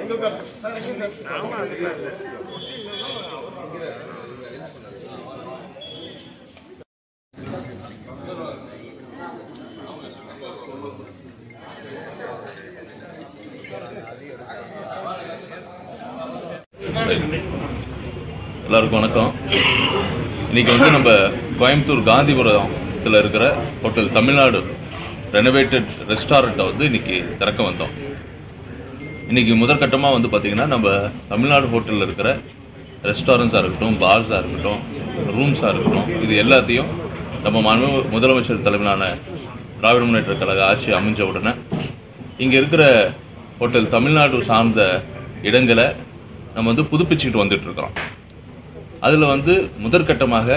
எல்லாருக்கும் வணக்கம் இன்னைக்கு வந்து நம்ம கோயம்புத்தூர் காந்திபுரத்தில் இருக்கிற ஹோட்டல் தமிழ்நாடு ரெனோவேட்டட் ரெஸ்டாரண்ட்டை வந்து இன்னைக்கு திறக்க வந்தோம் இன்னைக்கு முதற்கட்டமாக வந்து பார்த்திங்கன்னா நம்ம தமிழ்நாடு ஹோட்டலில் இருக்கிற ரெஸ்டாரண்ட்ஸாக இருக்கட்டும் பார்ஸாக இருக்கட்டும் ரூம்ஸாக இருக்கட்டும் இது எல்லாத்தையும் நம்ம மாண்பு முதலமைச்சர் தலைமையிலான திராவிட முன்னேற்ற கழக ஆட்சி அமைஞ்ச உடனே இங்கே இருக்கிற ஹோட்டல் தமிழ்நாடு சார்ந்த இடங்களை நம்ம வந்து புதுப்பிச்சுக்கிட்டு வந்துட்டு இருக்கிறோம் அதில் வந்து முதற்கட்டமாக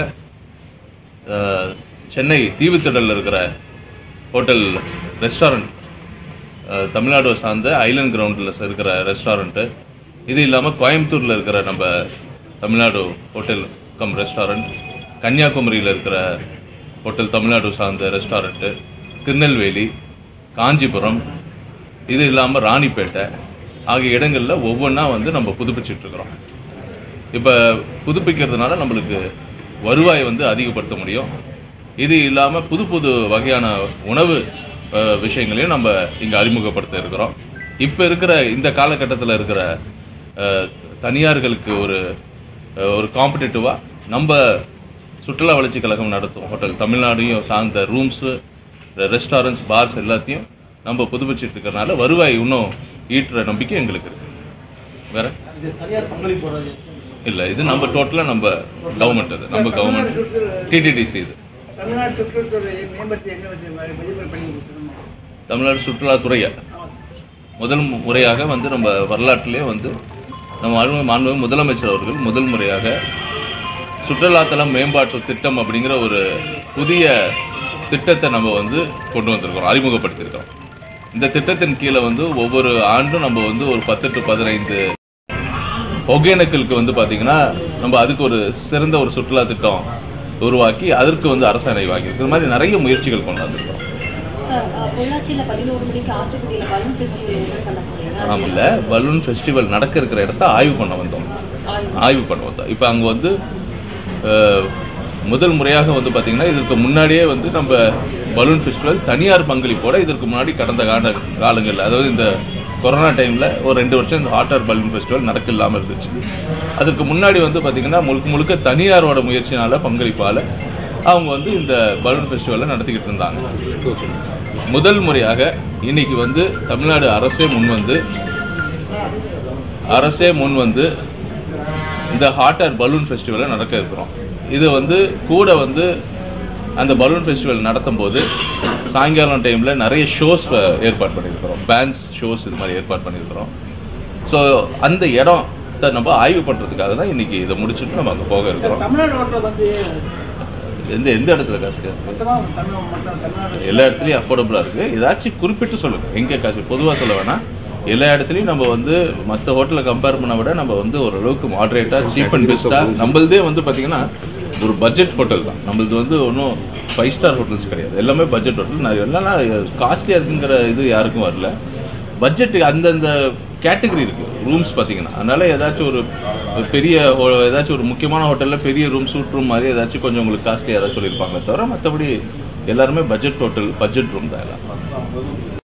அஹ், சென்னை தீவுத்திடலில் இருக்கிற ஹோட்டல் ரெஸ்டாரண்ட் அஹ், தமிழ்நாடு சார்ந்த ஐலண்ட் கிரவுண்டில் இருக்கிற ரெஸ்டாரண்ட்டு இது இல்லாமல் கோயம்புத்தூரில் இருக்கிற நம்ம தமிழ்நாடு ஹோட்டல் கம் ரெஸ்டாரண்ட் கன்னியாகுமரியில் இருக்கிற ஹோட்டல் தமிழ்நாடு சார்ந்த ரெஸ்டாரண்ட்டு திருநெல்வேலி காஞ்சிபுரம் இது இல்லாமல் ராணிப்பேட்டை ஆகிய இடங்களில் ஒவ்வொன்றா வந்து நம்ம புதுப்பிச்சுட்டு இருக்கிறோம் இப்போ புதுப்பிக்கிறதுனால நம்மளுக்கு வருவாய் வந்து அதிகப்படுத்த முடியும் இது இல்லாமல் புது புது வகையான உணவு அஹ், விஷயங்களையும் நம்ம இங்கே அறிமுகப்படுத்த இருக்கிறோம் இப்போ இருக்கிற இந்த காலகட்டத்தில் இருக்கிற அஹ், தனியார்களுக்கு ஒரு அஹ், ஒரு காம்படிட்டிவாக நம்ம சுற்றுலா வளர்ச்சி கழகம் நடத்தும் ஹோட்டல் தமிழ்நாடையும் சார்ந்த ரூம்ஸு ரெஸ்டாரண்ட்ஸ் பார்ஸ் எல்லாத்தையும் நம்ம புதுப்பிச்சிட்டு இருக்கிறனால வருவாய் இன்னும் ஈட்டுற நம்பிக்கை எங்களுக்கு இருக்கு வேற இது தனியார் பங்களிப்போட இல்லை இது நம்ம டோட்டலாக நம்ம கவர்மெண்ட் அது நம்ம கவர்மெண்ட் டிடிடிசி இது தமிழ்நாடு சுற்றுலாத்துறையை மேம்படுத்தி என்ன வச்சு விதிமுறை பண்ணி கொடுத்துருமா தமிழ்நாடு சுற்றுலாத்துறையை முதல் முறையாக வந்து நம்ம வரலாற்றிலே வந்து நம்ம மாண்பு- மாண்பு முதலமைச்சர் அவர்கள் முதல் முறையாக சுற்றுலாத்தலம் மேம்பாட்டு திட்டம் அப்படிங்கிற ஒரு புதிய திட்டத்தை நம்ம வந்து கொண்டு வந்திருக்கிறோம் அறிமுகப்படுத்தியிருக்கிறோம் இந்த திட்டத்தின் கீழே வந்து ஒவ்வொரு ஆண்டும் நம்ம வந்து ஒரு பத்து டு பதினைந்து ஒகேனக்கலுக்கு வந்து பார்த்தீங்கன்னா நம்ம அதுக்கு ஒரு சிறந்த ஒரு சுற்றுலா திட்டம் உருவாக்கி அதற்கு வந்து அரசாணை வாங்கியிருக்கு இது மாதிரி நிறைய முயற்சிகள் கொண்டு வந்திருக்கோம் சார் அஹ், பொள்ளாச்சியில் பதினோரு மணிக்கு ஆச்சிக்குடியில் பலூன் ஃபெஸ்டிவல் ஓப்பன் பண்ண போறீங்க ஆமில்ல பலூன் ஃபெஸ்டிவல் நடக்க இருக்கிற இடத்த ஆய்வு பண்ண வந்தோம் ஆய்வு பண்ண வந்தோம் இப்போ அங்கே வந்து அஹ், முதல் முறையாக வந்து பார்த்திங்கன்னா இதற்கு முன்னாடியே வந்து நம்ம பலூன் ஃபெஸ்டிவல் தனியார் பங்களிப்போட இதற்கு முன்னாடி கடந்த கால காலங்களில் அதாவது இந்த கொரோனா டைமில் ஒரு ரெண்டு வருஷம் இந்த ஹாட்டர் பலூன் ஃபெஸ்டிவல் நடக்க இல்லாமல் இருந்துச்சு அதுக்கு முன்னாடி வந்து பார்த்திங்கன்னா முழுக்க முழுக்க தனியாரோட முயற்சினால பங்களிப்பால் அவங்க வந்து இந்த பலூன் ஃபெஸ்டிவலை நடத்திக்கிட்டு இருந்தாங்க முதல் முறையாக இன்னைக்கு வந்து தமிழ்நாடு அரசே முன் வந்து அரசே முன் வந்து இந்த ஹாட் ஏர் பலூன் ஃபெஸ்டிவலை நடக்க இருக்கிறோம் இது வந்து கூட வந்து அந்த பலூன் ஃபெஸ்டிவல் நடத்தும் போது சாயங்காலம் டைமில் நிறைய ஷோஸ் ஏற்பாடு பண்ணியிருக்கிறோம் பேண்ட்ஸ் ஷோஸ் இது மாதிரி ஏற்பாடு பண்ணியிருக்கிறோம் ஸோ அந்த இடத்த நம்ம ஆய்வு பண்ணுறதுக்காக தான் இன்னைக்கு இதை முடிச்சுட்டு நம்ம அங்கே போக இருக்கிறோம் தமிழ்நாடு ஹோட்டல் வந்து எந்த எந்த இடத்துல காசு மொத்தமாக தமிழ் மொத்தம் தமிழ்நாடு எல்லா இடத்துலையும் அஃபோர்டபுளாக இருக்குது ஏதாச்சும் குறிப்பிட்டு சொல்லுங்கள் எங்கே காசு பொதுவாக சொல்ல வேணாம் எல்லா இடத்துலையும் நம்ம வந்து மற்ற ஹோட்டலை கம்பேர் பண்ண விட நம்ம வந்து ஓரளவுக்கு மாட்ரேட்டாக சீப் அண்ட் பெஸ்ட்டாக நம்மளதே வந்து பார்த்திங்கன்னா ஒரு பட்ஜெட் ஹோட்டல் தான் நம்மளது வந்து ஒன்றும் ஃபைவ் ஸ்டார் ஹோட்டல்ஸ் கிடையாது எல்லாமே பட்ஜெட் ஹோட்டல் நான் எல்லாம் காஸ்ட்லியாக இருக்குங்கிற இது யாருக்கும் வரல பட்ஜெட் அந்தந்த கேட்டகரி இருக்குது ரூம்ஸ் பார்த்தீங்கன்னா அதனால் ஏதாச்சும் ஒரு ஒரு பெரிய ho- ஏதாச்சும் ஒரு முக்கியமான ஹோட்டலில் பெரிய ரூம் சூட் ரூம் மாதிரி ஏதாச்சும் கொஞ்சம் உங்களுக்கு காஸ்ட்லியாக ஏதாச்சும் சொல்லியிருப்பாங்களே தவிர மற்றபடி எல்லாருமே பட்ஜெட் ஹோட்டல் பட்ஜெட் ரூம் தான் எல்லாம்